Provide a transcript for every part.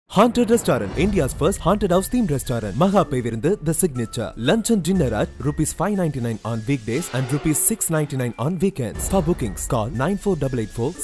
Haunted Restaurant, India's first haunted house themed restaurant. Maha Pevirundu, the signature. Lunch and dinner at rupees 599 on weekdays and rupees 699 on weekends. For bookings, call 94884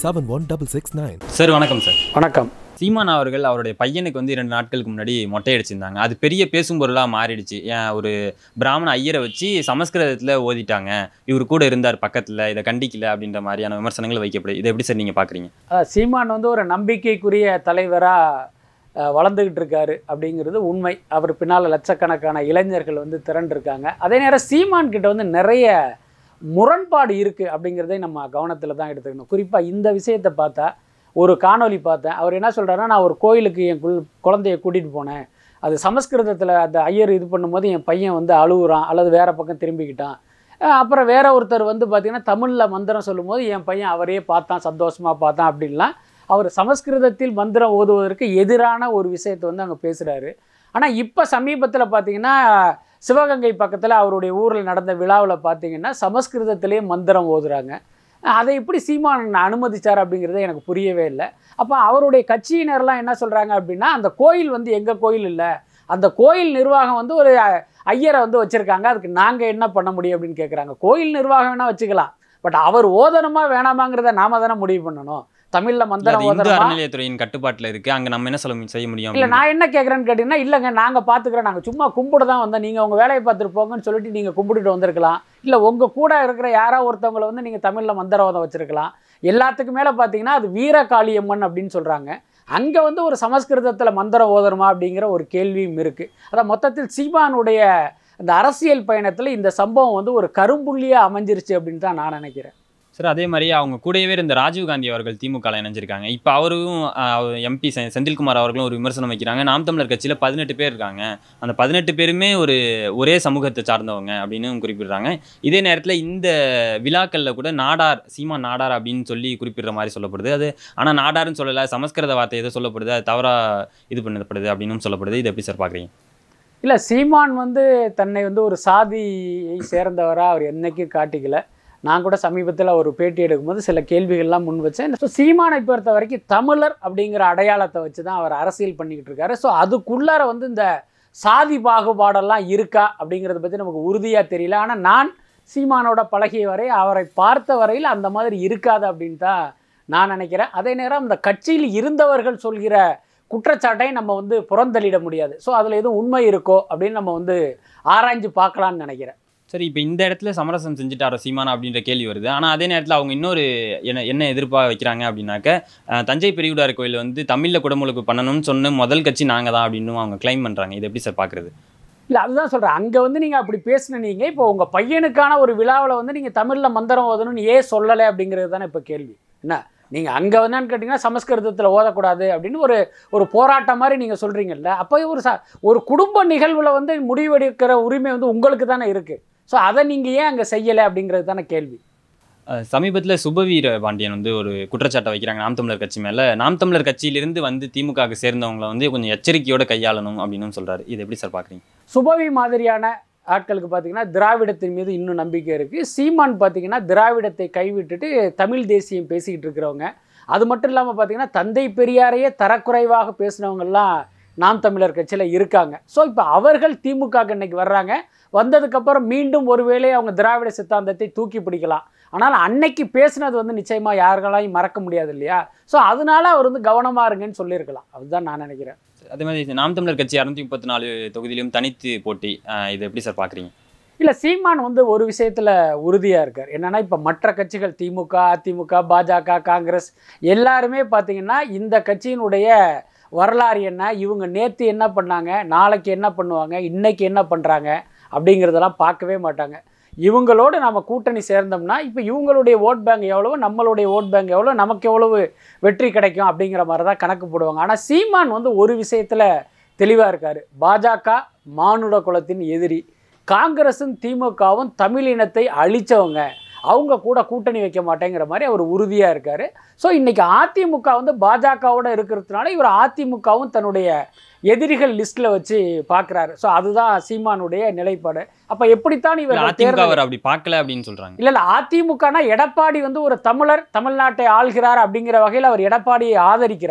71669. Sir வணக்கம் sir வணக்கம் சீமான் அவர்கள் அவருடைய பையனுக்கு வந்து இரண்டு நாட்களுக்கு முன்னாடி மொட்டை அடிச்சிருந்தாங்க அது பெரிய பேசும் பொருளாக மாறிடுச்சு ஏன் ஒரு பிராமண ஐயரை வச்சு சமஸ்கிருதத்தில் ஓதிட்டாங்க இவர் கூட இருந்தார் பக்கத்தில் இதை கண்டிக்கல அப்படின்ற மாதிரியான விமர்சனங்கள் வைக்கப்படுது இதை எப்படி சார் நீங்கள் பார்க்குறீங்க அஹ் சீமான் வந்து ஒரு நம்பிக்கைக்குரிய தலைவராக வளர்ந்துக்கிட்டு இருக்காரு அப்படிங்கிறது உண்மை அவர் பின்னால் லட்சக்கணக்கான இளைஞர்கள் வந்து திரண்டிருக்காங்க அதே நேரம் சீமான் கிட்ட வந்து நிறைய முரண்பாடு இருக்குது அப்படிங்கிறதை நம்ம கவனத்தில் தான் எடுத்துக்கணும் குறிப்பாக இந்த விஷயத்தை பார்த்தா ஒரு காணொளி பார்த்தேன் அவர் என்ன சொல்கிறாருன்னா நான் ஒரு கோயிலுக்கு என் குள் குழந்தைய கூட்டிகிட்டு போனேன் அது சமஸ்கிருதத்தில் அந்த ஐயர் இது பண்ணும்போது என் பையன் வந்து அழுகுறான் அல்லது வேற பக்கம் திரும்பிக்கிட்டான் அஹ் அப்புறம் வேற ஒருத்தர் வந்து பார்த்திங்கன்னா தமிழில் மந்திரம் சொல்லும்போது என் பையன் அவரையே பார்த்தான் சந்தோஷமாக பார்த்தான் அப்படின்லாம் அவர் சமஸ்கிருதத்தில் மந்திரம் ஓதுவதற்கு எதிரான ஒரு விஷயத்தை வந்து அங்கே பேசுகிறாரு ஆனால் இப்போ சமீபத்தில் பார்த்தீங்கன்னா சிவகங்கை பக்கத்தில் அவருடைய ஊரில் நடந்த விழாவில் பார்த்தீங்கன்னா சமஸ்கிருதத்திலே மந்திரம் ஓதுறாங்க அதை எப்படி சீமான் அனுமதிச்சார் அப்படிங்கிறது எனக்கு புரியவே இல்லை அப்போ அவருடைய கட்சியினர்லாம் என்ன சொல்கிறாங்க அப்படின்னா அந்த கோயில் வந்து எங்கள் கோயில் இல்லை அந்த கோயில் நிர்வாகம் வந்து ஒரு அ- ஐயரை வந்து வச்சுருக்காங்க அதுக்கு நாங்கள் என்ன பண்ண முடியும் அப்படின்னு கேட்குறாங்க கோயில் நிர்வாகம் வேணால் வச்சுக்கலாம் பட் அவர் ஓதணுமா வேணாமாங்கிறத நாம தானே முடிவு பண்ணணும் தமிழில் அது மந்திரம் இந்து ஓதணுமா அறநிலையத்துறையின் கட்டுப்பாட்டில் இருக்குது அங்கே நம்ம என்ன சொல்ல செய்ய முடியும் இல்லை அப்படின்னு. நான் என்ன கேட்குறேன்னு கேட்டிங்கன்னா இல்லைங்க நாங்கள் பார்த்துக்குறோம் நாங்கள் சும்மா கும்பிட தான் வந்தோம் நீங்கள் உங்கள் வேலையை பார்த்துட்டு போங்கன்னு சொல்லிட்டு நீங்கள் கும்பிட்டுட்டு வந்திருக்கலாம் இல்லை உங்கள் கூட இருக்கிற யாரோ ஒருத்தவங்களை வந்து நீங்கள் தமிழில் மந்திரவாதம் வச்சுருக்கலாம் எல்லாத்துக்கும் மேலே பார்த்தீங்கன்னா அது வீரகாளியம்மன் அப்படின்னு சொல்கிறாங்க அங்கே வந்து ஒரு சமஸ்கிருதத்தில் மந்திரம் ஓதணுமா அப்படிங்கிற ஒரு கேள்வியும் இருக்குது அதான் மொத்தத்தில் சீமானுடைய அந்த அரசியல் பயணத்தில் இந்த சம்பவம் வந்து ஒரு கரும்புள்ளியாக அமைஞ்சிருச்சு அப்படின்னு தான் நான் நினைக்கிறேன் சார் அதே மாதிரி அவங்க கூடவே இருந்த ராஜீவ் காந்தி அவர்கள் திமுகவில் இணைஞ்சிருக்காங்க இப்போ அவரும் எம்பி செந்தில்குமார் அவர்களும் ஒரு விமர்சனம் வைக்கிறாங்க நாம் தமிழர் கட்சியில் பதினெட்டு பேர் இருக்காங்க அந்த பதினெட்டு பேருமே ஒரு ஒரே சமூகத்தை சார்ந்தவங்க அப்படின்னு குறிப்பிடுறாங்க இதே நேரத்தில் இந்த விழாக்களில் கூட நாடார் சீமா நாடார் அப்படின்னு சொல்லி குறிப்பிடுற மாதிரி சொல்லப்படுது அது ஆனால் நாடார்னு சொல்லலை சமஸ்கிருத வார்த்தை எதோ சொல்லப்படுது அது தவறாக இது பண்ணப்படுது அப்படின்னு சொல்லப்படுது இது எப்படி சார் பார்க்குறீங்க இல்லை சீமான் வந்து தன்னை வந்து ஒரு சாதியை சேர்ந்தவராக அவர் என்னைக்கும் காட்டிக்கல நான் கூட சமீபத்தில் ஒரு பேட்டி எடுக்கும்போது சில கேள்விகள்லாம் முன் வச்சேன் ஸோ சீமானை பொறுத்த வரைக்கும் தமிழர் அப்படிங்கிற அடையாளத்தை வச்சு தான் அவர் அரசியல் பண்ணிக்கிட்டு இருக்காரு ஸோ அதுக்குள்ளார வந்து இந்த சாதி பாகுபாடெல்லாம் இருக்கா அப்படிங்கிறத பற்றி நமக்கு உறுதியாக தெரியல ஆனால் நான் சீமானோட பழகிய வரை அவரை பார்த்த வரையில் அந்த மாதிரி இருக்காது அப்படின்னு தான் நான் நினைக்கிறேன் அதே நேரம் அந்த கட்சியில் இருந்தவர்கள் சொல்கிற குற்றச்சாட்டை நம்ம வந்து புறந்தள்ளிட முடியாது ஸோ அதில் எதுவும் உண்மை இருக்கோ அப்படின்னு நம்ம வந்து ஆராய்ஞ்சு பார்க்கலான்னு நினைக்கிறேன் சரி இப்போ இந்த இடத்துல சமரசம் செஞ்சுட்டாரோ சீமானா அப்படின்ற கேள்வி வருது ஆனால் அதே நேரத்தில் அவங்க இன்னொரு என்ன என்ன எதிர்ப்பாக வைக்கிறாங்க அப்படின்னாக்க அஹ், தஞ்சை பெரியகுடார் கோயில் வந்து தமிழில் குடமுழுக்கு பண்ணணும்னு சொன்ன முதல் கட்சி நாங்கள் தான் அப்படின்னு அவங்க கிளைம் பண்ணுறாங்க இது எப்படி சார் பார்க்குறது இல்லை அதுதான் சொல்கிறேன் அங்கே வந்து நீங்கள் அப்படி பேசின நீங்கள் இப்போ உங்கள் பையனுக்கான ஒரு விழாவில் வந்து நீங்கள் தமிழில் மந்திரம் ஓதணும்னு ஏன் சொல்லலை அப்படிங்கிறது தானே இப்போ கேள்வி என்ன நீங்கள் அங்கே என்னன்னு கேட்டிங்கன்னா சமஸ்கிருதத்தில் ஓதக்கூடாது அப்படின்னு ஒரு ஒரு போராட்டம் மாதிரி நீங்கள் சொல்கிறீங்கல்ல அப்போ ஒரு ச ஒரு குடும்ப நிகழ்வில் வந்து முடிவெடுக்கிற உரிமை வந்து உங்களுக்கு தானே இருக்குது ஸோ அதை நீங்கள் ஏன் அங்கே செய்யலை அப்படிங்கிறது தானே கேள்வி சமீபத்தில் சுபவீர பாண்டியன் வந்து ஒரு குற்றச்சாட்டை வைக்கிறாங்க நாம் தமிழர் கட்சி மேலே நாம் தமிழர் கட்சியிலிருந்து வந்து திமுகவுக்கு சேர்ந்தவங்களை வந்து கொஞ்சம் எச்சரிக்கையோட கையாளணும் அப்படின்னு சொல்கிறாரு இது எப்படி சார் பார்க்குறீங்க சுபவி மாதிரியான ஆட்களுக்கு பார்த்தீங்கன்னா திராவிடத்தின் மீது இன்னும் நம்பிக்கை இருக்குது சீமான் பார்த்தீங்கன்னா திராவிடத்தை கைவிட்டுட்டு தமிழ் தேசியம் பேசிக்கிட்டு இருக்கிறவங்க அது மட்டும் இல்லாமல் பார்த்தீங்கன்னா தந்தை பெரியாரையே தரக்குறைவாக பேசினவங்கெல்லாம் நாம் தமிழர் கட்சியில் இருக்காங்க ஸோ இப்போ அவர்கள் திமுகக்கு இன்னைக்கு வர்றாங்க வந்ததுக்கப்புறம் மீண்டும் ஒருவேளை அவங்க திராவிட சித்தாந்தத்தை தூக்கி பிடிக்கலாம் ஆனால் அன்னைக்கு பேசுனது வந்து நிச்சயமாக யார்களாலையும் மறக்க முடியாது இல்லையா ஸோ அதனால அவர் வந்து கவனமாக இருங்கன்னு சொல்லியிருக்கலாம் அதுதான் நான் நினைக்கிறேன் அதே மாதிரி நாம் தமிழர் கட்சி இரநூத்தி முப்பத்தி நாலு தொகுதியிலும் தனித்து போட்டி அஹ், இது எப்படி சார் பார்க்குறீங்க இல்லை சீமான் வந்து ஒரு விஷயத்தில் உறுதியாக இருக்கார் என்னன்னா இப்போ மற்ற கட்சிகள் திமுக அதிமுக பாஜக காங்கிரஸ் எல்லாருமே பார்த்தீங்கன்னா இந்த கட்சியினுடைய வரலாறு என்ன இவங்க நேற்று என்ன பண்ணாங்க நாளைக்கு என்ன பண்ணுவாங்க இன்னைக்கு என்ன பண்ணுறாங்க அப்படிங்கிறதெல்லாம் பார்க்கவே மாட்டாங்க இவங்களோடு நம்ம கூட்டணி சேர்ந்தோம்னா இப்போ இவங்களுடைய ஓட் பேங்க் எவ்வளவு நம்மளுடைய ஓட் பேங்க் எவ்வளோ நமக்கு எவ்வளவு வெற்றி கிடைக்கும் அப்படிங்கிற மாதிரி தான் கணக்கு போடுவாங்க ஆனால் சீமான் வந்து ஒரு விஷயத்தில் தெளிவாக இருக்கார் பாஜக மானுட குலத்தின் எதிரி காங்கிரஸும் திமுகவும் தமிழ் இனத்தை அழிச்சவங்க அவங்க கூட கூட்டணி வைக்க மாட்டேங்கிற மாதிரி அவர் உறுதியாக இருக்கார் ஸோ இன்றைக்கி அதிமுக வந்து பாஜகவோட இருக்கிறதுனால இவர் அதிமுகவும் தன்னுடைய எதிரிகள் லிஸ்ட்டில் வச்சு பார்க்குறாரு ஸோ அதுதான் சீமானுடைய நிலைப்பாடு அப்போ எப்படித்தான் இல்ல, இவர் அதிமுக தேர்தல் அவர் அப்படி பார்க்கல அப்படின்னு சொல்கிறாங்க இல்ல இல்ல அதிமுகனா எடப்பாடி வந்து ஒரு தமிழர் தமிழ்நாட்டை ஆள்கிறார் அப்படிங்கிற வகையில் அவர் எடப்பாடியை ஆதரிக்கிறார்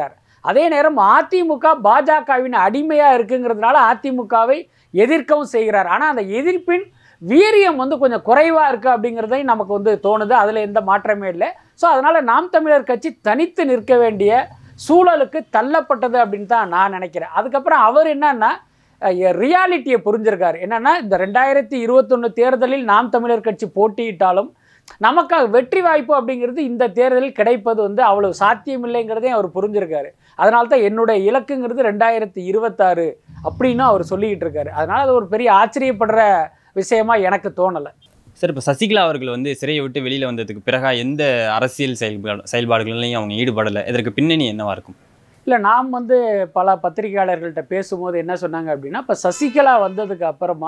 அதே நேரம் அதிமுக பாஜகவின் அடிமையாக இருக்குங்கிறதுனால அதிமுகவை எதிர்க்கவும் செய்கிறார் ஆனால் அந்த எதிர்ப்பின் வீரியம் வந்து கொஞ்சம் குறைவாக இருக்குது அப்படிங்கிறதையும் நமக்கு வந்து தோணுது அதில் எந்த மாற்றமே இல்லை ஸோ அதனால் நாம் தமிழர் கட்சி தனித்து நிற்க வேண்டிய சூழலுக்கு தள்ளப்பட்டது அப்படின்னு தான் நான் நினைக்கிறேன் அதுக்கப்புறம் அவர் என்னன்னா ரியாலிட்டியை புரிஞ்சிருக்காரு என்னன்னா இந்த ரெண்டாயிரத்தி இருபத்தொன்று தேர்தலில் நாம் தமிழர் கட்சி போட்டியிட்டாலும் நமக்கு வெற்றி வாய்ப்பு அப்படிங்கிறது இந்த தேர்தலில் கிடைப்பது வந்து அவ்வளவு சாத்தியமில்லைங்கிறதையும் அவர் புரிஞ்சிருக்காரு அதனால தான் என்னுடைய இலக்குங்கிறது ரெண்டாயிரத்தி இருபத்தாறு அப்படின்னு அவர் சொல்லிக்கிட்டு இருக்காரு அதனால அது ஒரு பெரிய ஆச்சரியப்படுற விஷயமா எனக்கு தோணலை சார் இப்போ சசிகலா அவர்கள் வந்து சிறையை விட்டு வெளியில் வந்ததுக்கு பிறகா எந்த அரசியல் செயல்பாடு செயல்பாடுகள்லையும் அவங்க ஈடுபடலை இதற்கு பின்னணி என்னவா இருக்கும் இல்லை நாம் வந்து பல பத்திரிகையாளர்கள்ட்ட பேசும்போது என்ன சொன்னாங்க அப்படின்னா இப்போ சசிகலா வந்ததுக்கு அப்புறமா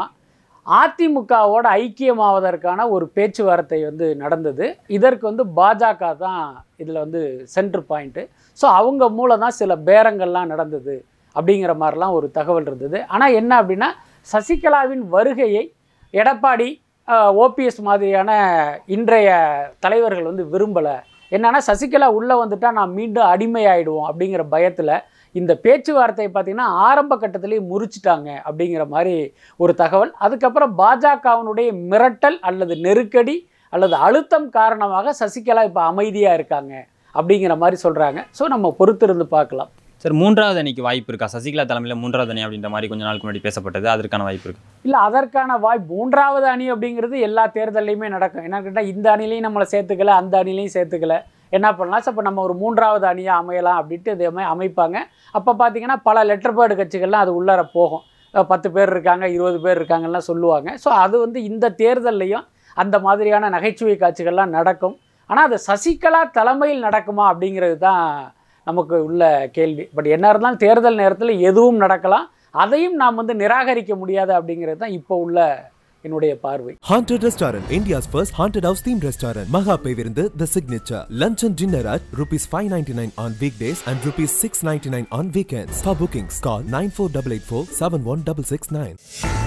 அதிமுகவோட ஐக்கியமாவதற்கான ஒரு பேச்சுவார்த்தை வந்து நடந்தது இதற்கு வந்து பாஜக தான் இதில் வந்து சென்ட்ரு பாயிண்ட்டு ஸோ அவங்க மூலம் தான் சில பேரங்கள்லாம் நடந்தது அப்படிங்கிற மாதிரிலாம் ஒரு தகவல் இருந்தது ஆனால் என்ன அப்படின்னா சசிகலாவின் வருகையை எடப்பாடி ஓபிஎஸ் மாதிரியான இன்றைய தலைவர்கள் வந்து விரும்பலை என்னன்னா சசிகலா உள்ளே வந்துட்டா நான் மீண்டும் அடிமையாயிடுவோம் அப்படிங்கிற பயத்தில் இந்த பேச்சுவார்த்தையை பார்த்தீங்கன்னா ஆரம்ப கட்டத்திலேயே முறிச்சிட்டாங்க அப்படிங்கிற மாதிரி ஒரு தகவல் அதுக்கப்புறம் பாஜகவினுடைய மிரட்டல் அல்லது நெருக்கடி அல்லது அழுத்தம் காரணமாக சசிகலா இப்போ அமைதியாக இருக்காங்க அப்படிங்கிற மாதிரி சொல்கிறாங்க ஸோ நம்ம பொறுத்திருந்து பார்க்கலாம் சார் மூன்றாவது அணிக்கு வாய்ப்பு இருக்கா சசிகலா தலைமையில் மூன்றாவது அணி அப்படின்ற மாதிரி கொஞ்ச நாளுக்கு முன்னாடி பேசப்பட்டது அதற்கான வாய்ப்பு இருக்கு இல்லை அதற்கான வாய்ப்பு மூன்றாவது அணி அப்படிங்கிறது எல்லா தேர்தல்லையுமே நடக்கும் என்ன கேட்டால் இந்த அணிலையும் நம்மளை சேர்த்துக்கல அந்த அணிலையும் சேர்த்துக்கல என்ன பண்ணலாம் ஸோ இப்போ நம்ம ஒரு மூன்றாவது அணியாக அமையலாம் அப்படின்ட்டு இதே மாதிரி அமைப்பாங்க அப்போ பார்த்தீங்கன்னா பல லெட்டர் பேர்டு கட்சிகள்லாம் அது உள்ளார போகும் அஹ் பத்து பேர் இருக்காங்க இருபது பேர் இருக்காங்கலாம் சொல்லுவாங்க ஸோ அது வந்து இந்த தேர்தல்லையும் அந்த மாதிரியான நகைச்சுவை காட்சிகள்லாம் நடக்கும் ஆனால் அது சசிகலா தலைமையில் நடக்குமா அப்படிங்கிறது தான் நமக்கு உள்ள கேள்வி பட் என்ன இருந்தாலும் தேர்தல் நேரத்தில் எதுவும் நடக்கலாம் அதையும் நாம் வந்து நிராகரிக்க முடியாது அப்படிங்கிறது தான் இப்போ உள்ள என்னுடைய பார்வை Haunted Restaurant, India's first haunted house themed restaurant. Maha Pevirந்து, the signature. Lunch and dinner at rupees 599 on weekdays and rupees 699 on weekends. For bookings, call 94884 71669.